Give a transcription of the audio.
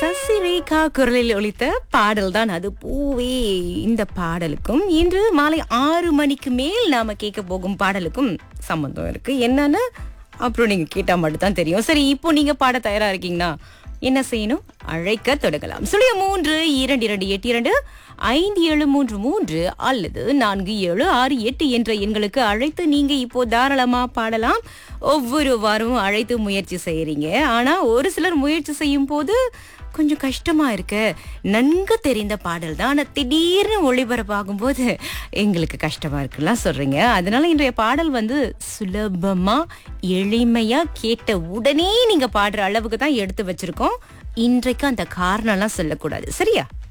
சசிரேகா குரலில் ஒலித்த பாடல் தான் அது பூவே இந்த பாடலுக்கும் இன்று மாலை ஆறு மணிக்கு மேல் நாம கேட்க போகும் பாடலுக்கும் சம்பந்தம் இருக்கு என்னன்னு அப்புறம் நீங்க கேட்டா மட்டும் தான் தெரியும் சரி இப்போ நீங்க பாட தயாரா இருக்கீங்கன்னா என்ன செய்யணும் அழைக்க தொடங்கலாம் சுழிய மூன்று இரண்டு இரண்டு எட்டு இரண்டு ஐந்து ஏழு மூன்று மூன்று அல்லது நான்கு ஏழு ஆறு எட்டு என்ற எண்களுக்கு அழைத்து நீங்க இப்போ தாராளமா பாடலாம் ஒவ்வொரு வாரமும் அழைத்து முயற்சி செய்யறீங்க ஆனா ஒரு சிலர் முயற்சி செய்யும் போது கொஞ்சம் கஷ்டமா இருக்கு நன்கு தெரிந்த பாடல் தான் ஆனா திடீர்னு ஒளிபரப்பாகும் போது எங்களுக்கு கஷ்டமா இருக்குலாம் சொல்றீங்க அதனால இன்றைய பாடல் வந்து சுலபமா எளிமையா கேட்ட உடனே நீங்க பாடுற அளவுக்கு தான் எடுத்து வச்சிருக்கோம் இன்றைக்கு அந்த காரணம்லாம் சொல்லக்கூடாது சரியா